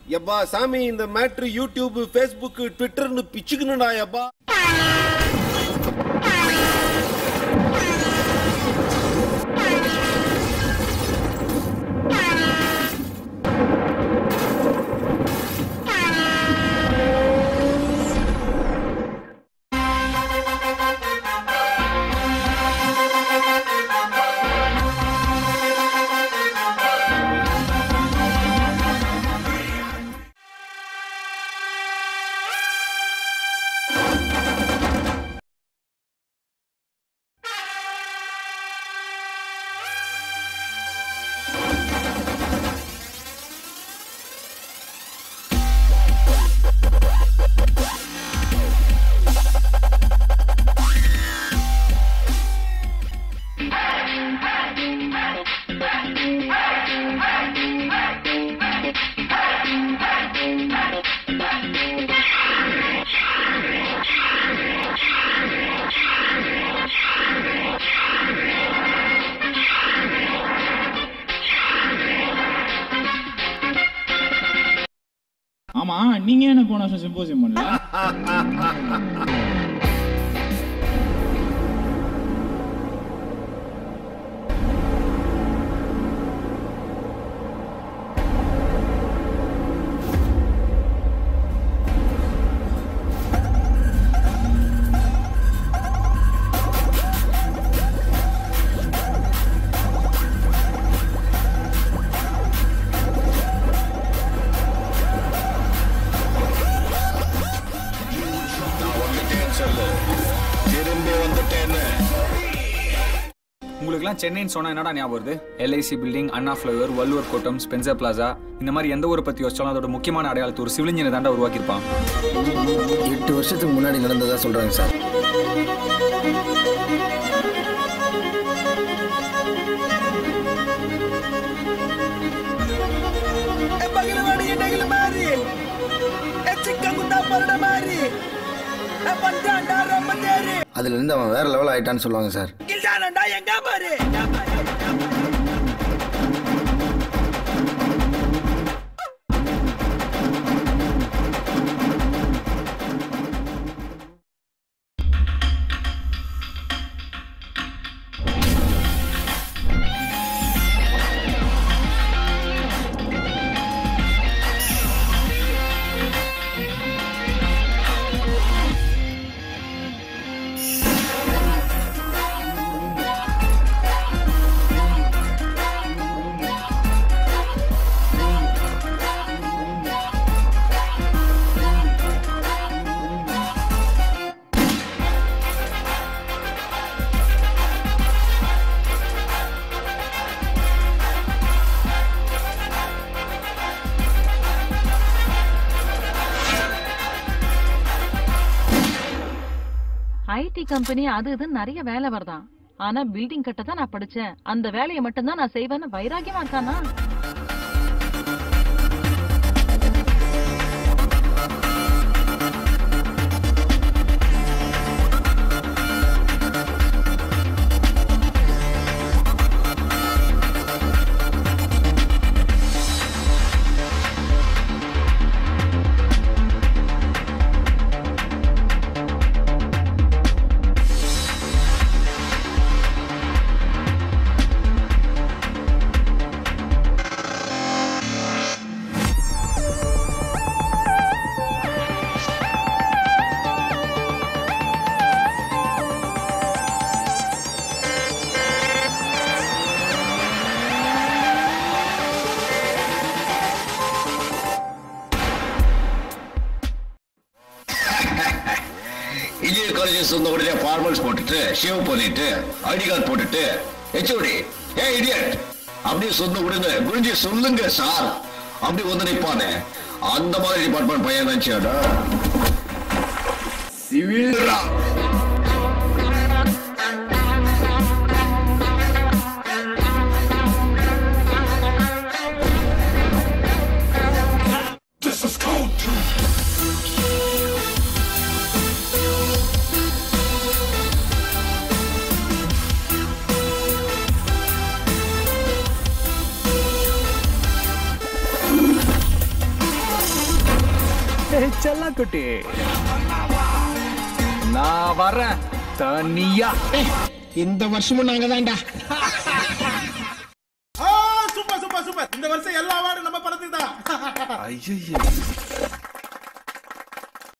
எப்பா சாமி இந்த மேட்ரு யூடியூப் ஃபேஸ்புக் ட்விட்டர்னு பிச்சுக்கணும்டா எப்பா ஆமா நீங்க என்ன போன வருஷம் சிம்போசியம் பண்ணல உங்களுக்குலாம் சென்னைன்னு சொன்னா என்னடா ஞாபகம் வருது LIC building Anna flyover Valluvar Kottam Spencer plaza இந்த மாதிரி எந்த ஊரை பத்தி யோசிச்சாலும் அதோட முக்கியமான அடையாளத்தை ஒரு சிவில் இன்ஜினியர் தாண்டா உருவாக்கியிருப்பான் எட்டு வருஷத்துக்கு முன்னாடி நடந்ததா சொல்றாங்க சார் அதுல இருந்து அவன் வேற லெவல் ஆயிட்டான்னு சொல்லுவாங்க சார் ஐடி கம்பெனி அது இது நிறைய வேலை வருதான் ஆனா பில்டிங் கட்ட தான் நான் படிச்சேன் அந்த வேலையை மட்டும் தான் நான் செய்வேன்னு வைராகியமா இருக்கானா இன்ஜினியர் காலேஜ் சொந்த உடனே ஃபார்மல்ஸ் போட்டுட்டு ஷேவ் பண்ணிட்டு ஐடி கார்டு போட்டுட்டு ஹெச்ஓடி ஏ இடியட் அப்படியே சொந்த உடனே குருஜி சொல்லுங்க சார் அப்படி வந்து நிப்பானே அந்த மாதிரி டிபார்ட்மெண்ட் பையன் நினைச்சாடா சிவில்ரா செல்லக்குட்டி நான் வரேன் தனியா இந்த வருஷமும் நாங்க தான்டா சூப்பர் சூப்பர் சூப்பர் இந்த வருஷம் எல்லா அவார்டும் நம்ம படத்துக்கு தான் ஐயோ